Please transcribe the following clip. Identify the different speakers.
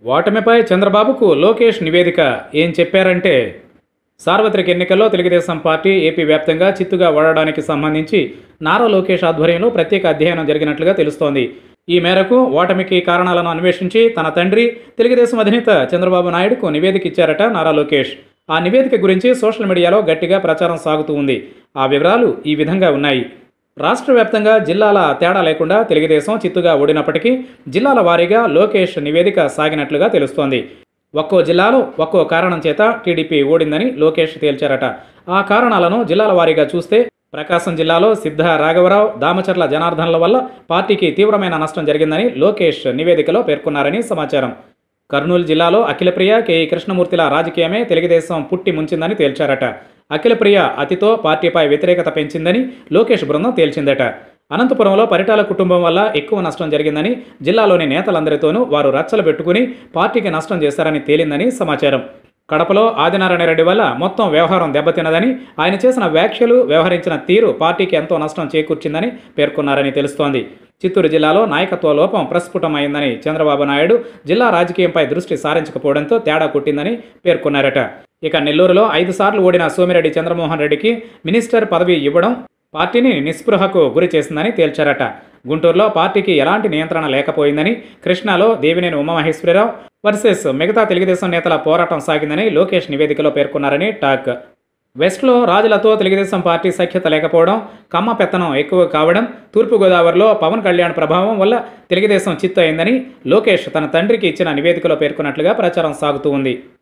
Speaker 1: ఓటమిపై చంద్రబాబుకు లోకేష్ నివేదిక ఏం చెప్పారంటే సార్వత్రిక ఎన్నికల్లో తెలుగుదేశం పార్టీ ఏపీ వ్యాప్తంగా చిత్తుగా ఓడడానికి సంబంధించి నారా లోకేష్ ఆధ్వర్యంలో ప్రత్యేక అధ్యయనం జరిగినట్లుగా తెలుస్తోంది ఈ మేరకు ఓటమికి కారణాలను అన్వేషించి తన తండ్రి తెలుగుదేశం అధినేత చంద్రబాబు నాయుడుకు నివేదిక ఇచ్చారట నారా లోకేష్ ఆ నివేదిక గురించి సోషల్ మీడియాలో గట్టిగా ప్రచారం సాగుతూ ఉంది ఆ వివరాలు ఈ విధంగా ఉన్నాయి రాష్ట్ర వ్యాప్తంగా జిల్లాల తేడా లేకుండా తెలుగుదేశం చిత్తుగా ఓడినప్పటికీ జిల్లాల వారీగా లోకేష్ నివేదిక సాగినట్లుగా తెలుస్తోంది ఒక్కో జిల్లాలో ఒక్కో కారణం చేత టీడీపీ ఓడిందని లోకేష్ తేల్చారట ఆ కారణాలను జిల్లాల వారీగా చూస్తే ప్రకాశం జిల్లాలో సిద్ధ రాఘవరావు దామచర్ల జనార్దన్ల వల్ల పార్టీకి తీవ్రమైన నష్టం జరిగిందని లోకేష్ నివేదికలో పేర్కొన్నారని సమాచారం కర్నూలు జిల్లాలో అఖిలప్రియ కేఈ కృష్ణమూర్తిల రాజకీయమే తెలుగుదేశం పుట్టి ముంచిందని తేల్చారట అఖిలప్రియ అతితో పార్టీపై వ్యతిరేకత పెంచిందని లోకేష్ బృందం తేల్చిందట అనంతపురంలో పరిటాల కుటుంబం వల్ల ఎక్కువ నష్టం జరిగిందని జిల్లాలోని నేతలందరితోనూ వారు రచ్చలు పెట్టుకుని పార్టీకి నష్టం చేశారని తేలిందని సమాచారం కడపలో ఆదినారాయణ రెడ్డి వల్ల మొత్తం వ్యవహారం దెబ్బతిన్నదని ఆయన చేసిన వ్యాఖ్యలు వ్యవహరించిన తీరు పార్టీకి ఎంతో నష్టం చేకూర్చిందని పేర్కొన్నారని తెలుస్తోంది చిత్తూరు జిల్లాలో నాయకత్వ లోపం ప్రస్ఫుటమైందని చంద్రబాబు నాయుడు జిల్లా రాజకీయంపై దృష్టి సారించకపోవడంతో తేడా కొట్టిందని పేర్కొన్నారట ఇక నెల్లూరులో ఐదు సార్లు ఓడిన సోమిరెడ్డి చంద్రమోహన్ రెడ్డికి మినిస్టర్ పదవి ఇవ్వడం పార్టీని నిస్పృహకు గురి చేసిందని తేల్చారట గుంటూరులో పార్టీకి ఎలాంటి నియంత్రణ లేకపోయిందని కృష్ణాలో దేవినేని ఉమామహేశ్వరరావు వర్సెస్ మిగతా తెలుగుదేశం నేతల పోరాటం సాగిందని లోకేష్ నివేదికలో పేర్కొన్నారని టాక్ వెస్ట్లో రాజులతో తెలుగుదేశం పార్టీ సఖ్యత లేకపోవడం కమ్మ పెత్తనం ఎక్కువ కావడం తూర్పుగోదావరిలో పవన్ కళ్యాణ్ ప్రభావం వల్ల తెలుగుదేశం చిత్తు అయిందని లోకేష్ తన తండ్రికి ఇచ్చిన నివేదికలో పేర్కొన్నట్లుగా ప్రచారం సాగుతూ ఉంది